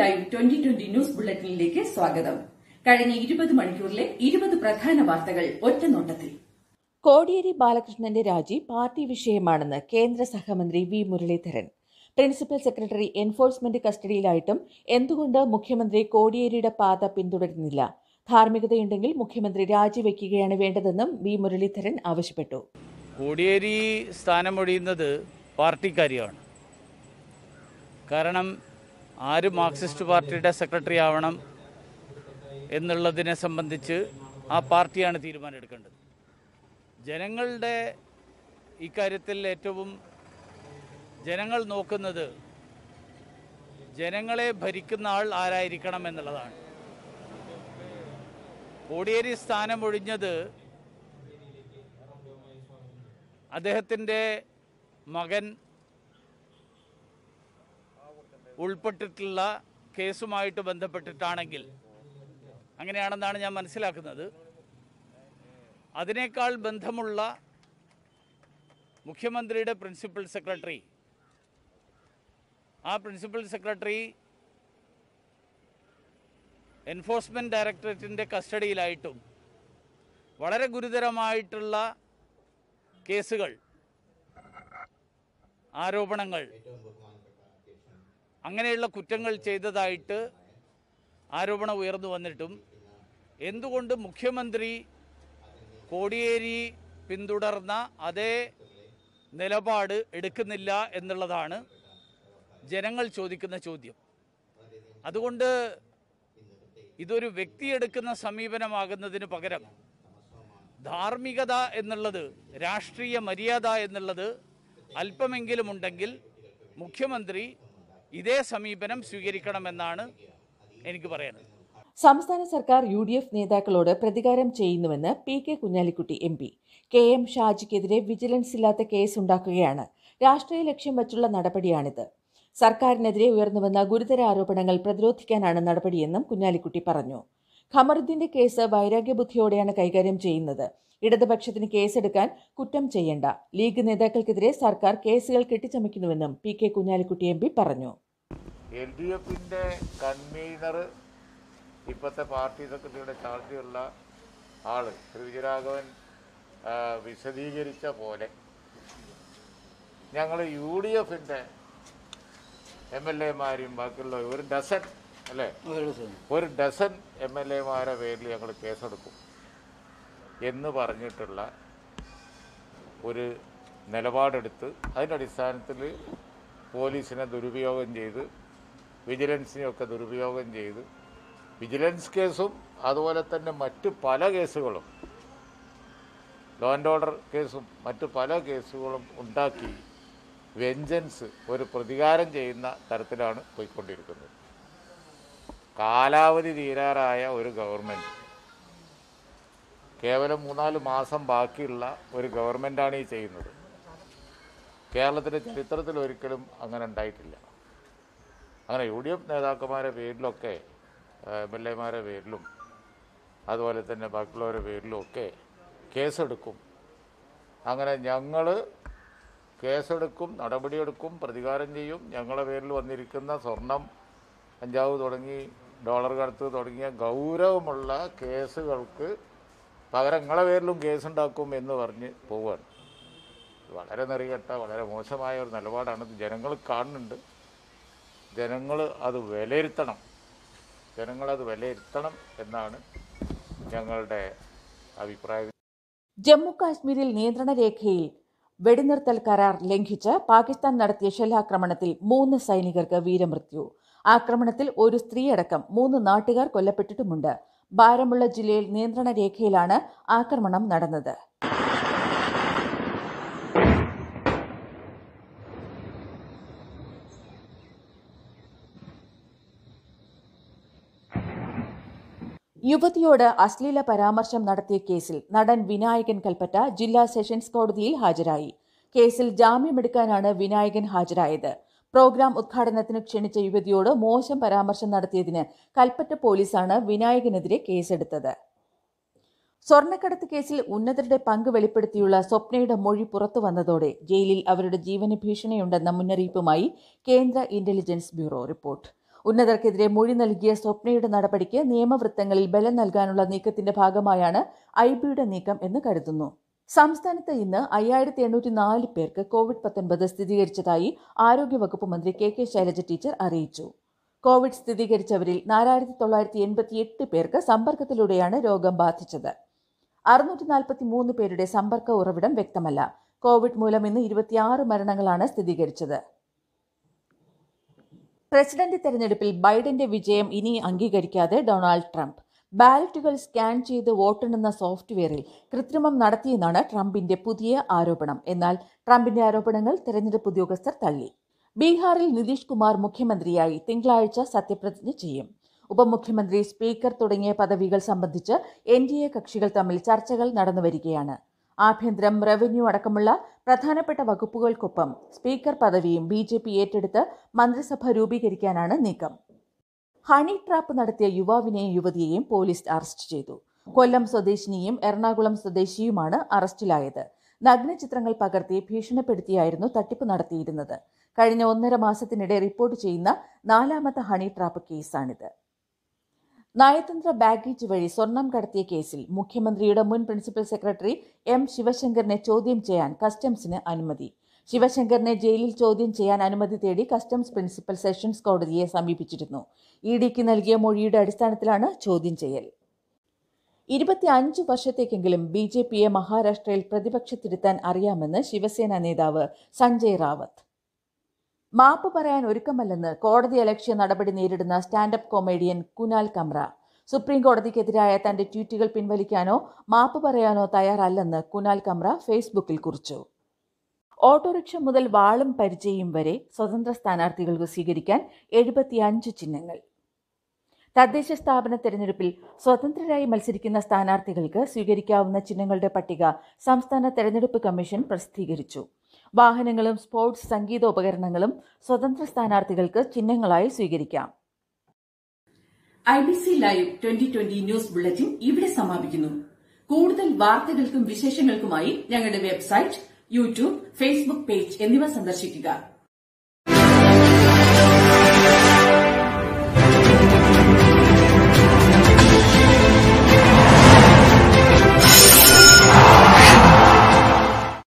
live twenty twenty news ബുള്ളറ്റിനിലേക്ക് സ്വാഗതം കഴിഞ്ഞ ഇരുപത് മണിക്കൂറിലെ ഇരുപത് പ്രധാന വാർത്തകൾ ഒറ്റനോട്ടത്തിൽ കോടിയേരി ബാലകൃഷ്ണന്റെ രാജി പാർട്ടി വിഷയമാണെന്ന് കേന്ദ്ര സഹമന്ത്രി V Muraleedharan principal secretary enforcement കസ്റ്റഡിയിലായിട്ടും എന്തുകൊണ്ട് മുഖ്യമന്ത്രി കോടിയേരിയുടെ പാത പിന്തുടരുന്നില്ല ധാർമ്മികതയുണ്ടെങ്കിൽ മുഖ്യമന്ത്രി രാജിവെക്കുകയാണ് വേണ്ടതെന്നും വി മുരളീധരൻ ആവശ്യപ്പെട്ടു കോടിയേരി സ്ഥാനമൊഴിയുന്നത് പാർട്ടിക്കാരിയാണ് കാരണം ആര് മാർക്സിസ്റ്റ് പാർട്ടിയുടെ സെക്രട്ടറി ആവണം എന്നുള്ളതിനെ സംബന്ധിച്ച് ആ പാർട്ടിയാണ് തീരുമാനമെടുക്കേണ്ടത് ജനങ്ങളുടെ ഇക്കാര്യത്തിൽ ഏറ്റവും ജനങ്ങൾ നോക്കുന്നത് ജനങ്ങളെ ഭരിക്കുന്ന ആൾ ആരായിരിക്കണം എന്നുള്ളതാണ് കോടിയേരി സ്ഥാനമൊഴിഞ്ഞത് അദ്ദേഹത്തിൻ്റെ മകൻ ഉൾപ്പെട്ടിട്ടുള്ള കേസുമായിട്ട് ബന്ധപ്പെട്ടിട്ടാണെങ്കിൽ അങ്ങനെയാണെന്നാണ് ഞാൻ മനസ്സിലാക്കുന്നത് അതിനേക്കാൾ ബന്ധമുള്ള മുഖ്യമന്ത്രിയുടെ പ്രിൻസിപ്പൽ സെക്രട്ടറി ആ പ്രിൻസിപ്പൽ സെക്രട്ടറി എൻഫോഴ്സ്മെൻറ്റ് ഡയറക്ടറേറ്റിൻ്റെ കസ്റ്റഡിയിലായിട്ടും വളരെ ഗുരുതരമായിട്ടുള്ള കേസുകൾ ആരോപണങ്ങൾ അങ്ങനെയുള്ള കുറ്റങ്ങൾ ചെയ്തതായിട്ട് ആരോപണം ഉയർന്നു വന്നിട്ടും എന്തുകൊണ്ട് മുഖ്യമന്ത്രി കോടിയേരി പിന്തുടർന്ന അതേ നിലപാട് എടുക്കുന്നില്ല എന്നുള്ളതാണ് ജനങ്ങൾ ചോദിക്കുന്ന ചോദ്യം അതുകൊണ്ട് ഇതൊരു വ്യക്തിയെടുക്കുന്ന സമീപനമാകുന്നതിന് പകരം ധാർമ്മികത എന്നുള്ളത് രാഷ്ട്രീയ മര്യാദ എന്നുള്ളത് അല്പമെങ്കിലും ഉണ്ടെങ്കിൽ മുഖ്യമന്ത്രി ഇതേ സമീപനം സ്വീകരിക്കണമെന്നാണ് എനിക്ക് പറയാനുള്ളത് സംസ്ഥാന സർക്കാർ യു ഡി എഫ് നേതാക്കളോട് പ്രതികാരം ചെയ്യുന്നുവെന്ന് P K Kunhalikutty M P K M ഷാജിക്കെതിരെ വിജിലൻസ് ഇല്ലാത്ത കേസ് ഉണ്ടാക്കുകയാണ് രാഷ്ട്രീയ ലക്ഷ്യം വച്ചുള്ള നടപടിയാണിത് സർക്കാരിനെതിരെ ഉയർന്നുവന്ന ഗുരുതര ആരോപണങ്ങൾ പ്രതിരോധിക്കാനാണ് നടപടിയെന്നും കുഞ്ഞാലിക്കുട്ടി പറഞ്ഞു ഖമറുദ്ദീന്റെ കേസ് വൈരാഗ്യബുദ്ധിയോടെയാണ് കൈകാര്യം ചെയ്യുന്നത് ഇടതുപക്ഷത്തിന് കേസെടുക്കാൻ കുറ്റം ചെയ്യണ്ട ലീഗ് നേതാക്കൾക്കെതിരെ സർക്കാർ കേസുകൾ കെട്ടിച്ചമയ്ക്കുന്നുവെന്നും P K Kunhalikutty M P പറഞ്ഞു എൽ ഡി എഫിൻ്റെ കൺവീനർ ഇപ്പോഴത്തെ പാർട്ടി സെക്രട്ടറിയുടെ ചാർജുള്ള ആള് ശ്രീ വിജയരാഘവൻ ആ, വിശദീകരിച്ച പോലെ ഞങ്ങൾ യു ഡി എഫിൻ്റെ എം എൽ എമാരും ബാക്കിയുള്ള ഒരു ഡസൻ അല്ലേ ഒരു ഡസൻ എം എൽ എമാരെ പേരിൽ ഞങ്ങൾ കേസെടുക്കും എന്ന് പറഞ്ഞിട്ടുള്ള ഒരു നിലപാടെടുത്ത് അതിൻ്റെ അടിസ്ഥാനത്തിൽ പോലീസിനെ ദുരുപയോഗം ചെയ്ത് വിജിലൻസിനെയൊക്കെ ദുരുപയോഗം ചെയ്ത് വിജിലൻസ് കേസും അതുപോലെ തന്നെ മറ്റ് പല കേസുകളും ലോ ആൻഡ് ഓർഡർ കേസും മറ്റ് പല കേസുകളും ഉണ്ടാക്കി വെഞ്ചൻസ് ഒരു പ്രതികാരം ചെയ്യുന്ന തരത്തിലാണ് പോയിക്കൊണ്ടിരിക്കുന്നത് കാലാവധി തീരാറായ ഒരു ഗവൺമെൻറ് കേവലം മൂന്നാല് മാസം ബാക്കിയുള്ള ഒരു ഗവൺമെൻറ്റാണ് ഈ ചെയ്യുന്നത് കേരളത്തിൻ്റെ ചരിത്രത്തിൽ ഒരിക്കലും അങ്ങനെ ഉണ്ടായിട്ടില്ല അങ്ങനെ യു ഡി എഫ് നേതാക്കന്മാരുടെ പേരിലൊക്കെ എം എൽ എമാരുടെ പേരിലും അതുപോലെ തന്നെ ബാക്കിയുള്ളവരുടെ പേരിലും ഒക്കെ കേസെടുക്കും അങ്ങനെ ഞങ്ങൾ കേസെടുക്കും നടപടിയെടുക്കും പ്രതികാരം ചെയ്യും ഞങ്ങളുടെ പേരിൽ വന്നിരിക്കുന്ന സ്വർണം കഞ്ചാവ് തുടങ്ങി ഡോളർ കടത്ത് തുടങ്ങിയ ഗൗരവമുള്ള കേസുകൾക്ക് പകരം നിങ്ങളെ പേരിലും കേസുണ്ടാക്കും എന്ന് പറഞ്ഞ് പോവുകയാണ് വളരെ നെറികെട്ട വളരെ മോശമായ ഒരു നിലപാടാണ് ഇത് ജനങ്ങൾ കാണുന്നുണ്ട് ജനങ്ങൾ അത് വിലയിരുത്തണം ജനങ്ങളത് വിലയിരുത്തണം എന്നാണ് ഞങ്ങളുടെ അഭിപ്രായം ജമ്മു കാശ്മീരിൽ നിയന്ത്രണ രേഖയിൽ വെടിനിർത്തൽ കരാർ ലംഘിച്ച് പാകിസ്ഥാൻ നടത്തിയ ഷെല്ലാക്രമണത്തിൽ മൂന്ന് സൈനികർക്ക് വീരമൃത്യു ആക്രമണത്തിൽ ഒരു സ്ത്രീയടക്കം മൂന്ന് നാട്ടുകാർ കൊല്ലപ്പെട്ടിട്ടുമുണ്ട് ബാരമുള്ള ജില്ലയിൽ നിയന്ത്രണ രേഖയിലാണ് ആക്രമണം നടന്നത് യുവതിയോട് അശ്ലീല പരാമർശം നടത്തിയ കേസിൽ നടൻ വിനായകൻ കൽപ്പറ്റ ജില്ലാ സെഷൻസ് കോടതിയിൽ ഹാജരായി കേസിൽ ജാമ്യമെടുക്കാനാണ് വിനായകൻ ഹാജരായത് പ്രോഗ്രാം ഉദ്ഘാടനത്തിന് ക്ഷണിച്ച യുവതിയോട് മോശം പരാമർശം നടത്തിയതിന് കൽപ്പറ്റ പോലീസാണ് വിനായകനെതിരെ കേസെടുത്തത് സ്വർണ്ണക്കടത്ത് കേസിൽ ഉന്നതരുടെ പങ്ക് വെളിപ്പെടുത്തിയുള്ള സ്വപ്നയുടെ മൊഴി പുറത്തു വന്നതോടെ ജയിലിൽ അവരുടെ ജീവന് ഭീഷണിയുണ്ടെന്ന മുന്നറിയിപ്പുമായി കേന്ദ്ര ഇന്റലിജൻസ് ബ്യൂറോ റിപ്പോർട്ട് ഉന്നതർക്കെതിരെ മൊഴി നൽകിയ സ്വപ്നയുടെ നടപടിക്ക് നിയമവൃത്തങ്ങളിൽ ബലം നൽകാനുള്ള നീക്കത്തിന്റെ ഭാഗമായാണ് ഐ ബിയുടെ നീക്കം എന്ന് കരുതുന്നു സംസ്ഥാനത്ത് ഇന്ന് അയ്യായിരത്തി എണ്ണൂറ്റി നാല് പേർക്ക് കോവിഡ് പത്തൊൻപത് സ്ഥിരീകരിച്ചതായി ആരോഗ്യവകുപ്പ് മന്ത്രി കെ കെ ശൈലജ ടീച്ചർ അറിയിച്ചു കോവിഡ് സ്ഥിരീകരിച്ചവരിൽ നാലായിരത്തി തൊള്ളായിരത്തി എൺപത്തി എട്ട് പേർക്ക് സമ്പർക്കത്തിലൂടെയാണ് രോഗം ബാധിച്ചത് അറുന്നൂറ്റി നാൽപ്പത്തി മൂന്ന് പേരുടെ സമ്പർക്ക ഉറവിടം വ്യക്തമല്ല കോവിഡ് മൂലം ഇന്ന് ഇരുപത്തിയാറ് മരണങ്ങളാണ് സ്ഥിരീകരിച്ചത് പ്രസിഡന്റ് തെരഞ്ഞെടുപ്പിൽ ബൈഡന്റെ വിജയം ഇനി അംഗീകരിക്കാതെ ഡൊണാൾഡ് ട്രംപ് ബാലറ്റുകൾ സ്കാൻ ചെയ്ത് വോട്ടെണ്ണുന്ന സോഫ്റ്റ്വെയറിൽ കൃത്രിമം നടത്തിയെന്നാണ് ട്രംപിന്റെ പുതിയ ആരോപണം എന്നാൽ ട്രംപിന്റെ ആരോപണങ്ങൾ തെരഞ്ഞെടുപ്പ് ഉദ്യോഗസ്ഥർ തള്ളി ബീഹാറിൽ നിതീഷ് കുമാർ മുഖ്യമന്ത്രിയായി തിങ്കളാഴ്ച സത്യപ്രതിജ്ഞ ചെയ്യും ഉപമുഖ്യമന്ത്രി സ്പീക്കർ തുടങ്ങിയ പദവികൾ സംബന്ധിച്ച് എൻ ഡി എ കക്ഷികൾ തമ്മിൽ ചർച്ചകൾ നടന്നുവരികയാണ് ആഭ്യന്തരം റവന്യൂ അടക്കമുള്ള പ്രധാനപ്പെട്ട വകുപ്പുകൾക്കൊപ്പം സ്പീക്കർ പദവിയും ബി ജെ പി ഏറ്റെടുത്ത് മന്ത്രിസഭ രൂപീകരിക്കാനാണ് നീക്കം ഹണി ട്രാപ്പ് നടത്തിയ യുവാവിനെയും യുവതിയെയും പോലീസ് അറസ്റ്റ് ചെയ്തു കൊല്ലം സ്വദേശിനിയും എറണാകുളം സ്വദേശിയുമാണ് അറസ്റ്റിലായത് നഗ്നചിത്രങ്ങൾ പകർത്തി ഭീഷണിപ്പെടുത്തിയായിരുന്നു തട്ടിപ്പ് നടത്തിയിരുന്നത് കഴിഞ്ഞ ഒന്നര മാസത്തിനിടെ റിപ്പോർട്ട് ചെയ്യുന്ന നാലാമത്തെ ഹണി ട്രാപ്പ് കേസാണിത് നയതന്ത്ര ബാഗേജ് വഴി സ്വർണം കടത്തിയ കേസിൽ മുഖ്യമന്ത്രിയുടെ മുൻ പ്രിൻസിപ്പൽ സെക്രട്ടറി എം ശിവശങ്കറിനെ ചോദ്യം ചെയ്യാൻ കസ്റ്റംസിന് അനുമതി ശിവശങ്കറിനെ ജയിലിൽ ചോദ്യം ചെയ്യാൻ അനുമതി തേടി കസ്റ്റംസ് പ്രിൻസിപ്പൽ സെഷൻസ് കോടതിയെ സമീപിച്ചിരുന്നു ഇ ഡിക്ക് നൽകിയ മൊഴിയുടെ അടിസ്ഥാനത്തിലാണ് ചോദ്യം ചെയ്യൽ ഇരുപത്തി അഞ്ച് വർഷത്തേക്കെങ്കിലും ബി ജെ പിയെ മഹാരാഷ്ട്രയിൽ പ്രതിപക്ഷത്തിരുത്താൻ അറിയാമെന്ന് ശിവസേന നേതാവ് സഞ്ജയ് റാവത്ത് മാപ്പ് പറയാൻ ഒരുക്കമല്ലെന്ന് കോടതി അലക്ഷ്യ നടപടി നേരിടുന്ന standup comedian Kunal Kamra supreme കോടതിക്കെതിരായ തന്റെ ട്വീറ്റുകൾ പിൻവലിക്കാനോ മാപ്പ് പറയാനോ തയ്യാറല്ലെന്ന് കുനാൽ കമ്ര ഫേസ്ബുക്കിൽ കുറിച്ചു ഓട്ടോറിക്ഷ മുതൽ വാളും പരിചയം വരെ സ്വതന്ത്ര സ്ഥാനാർത്ഥികൾക്ക് സ്വീകരിക്കാൻ എഴുപത്തിയഞ്ച് ചിഹ്നങ്ങൾ തദ്ദേശ സ്ഥാപന തെരഞ്ഞെടുപ്പിൽ സ്വതന്ത്രരായി മത്സരിക്കുന്ന സ്ഥാനാർത്ഥികൾക്ക് സ്വീകരിക്കാവുന്ന ചിഹ്നങ്ങളുടെ പട്ടിക സംസ്ഥാന തെരഞ്ഞെടുപ്പ് കമ്മീഷൻ പ്രസിദ്ധീകരിച്ചു വാഹനങ്ങളും സ്പോർട്സ് സംഗീതോപകരണങ്ങളും സ്വതന്ത്ര സ്ഥാനാർത്ഥികൾക്ക് ചിഹ്നങ്ങളായി സ്വീകരിക്കാം I B C live twenty twenty news bulletin ഇവിടെ സമാപിക്കുന്നു കൂടുതൽ വാർത്തകൾക്കും വിശേഷങ്ങൾക്കുമായി ഞങ്ങളുടെ വെബ്സൈറ്റ് യൂട്യൂബ് ഫേസ്ബുക്ക് പേജ് എന്നിവ സന്ദർശിക്കുക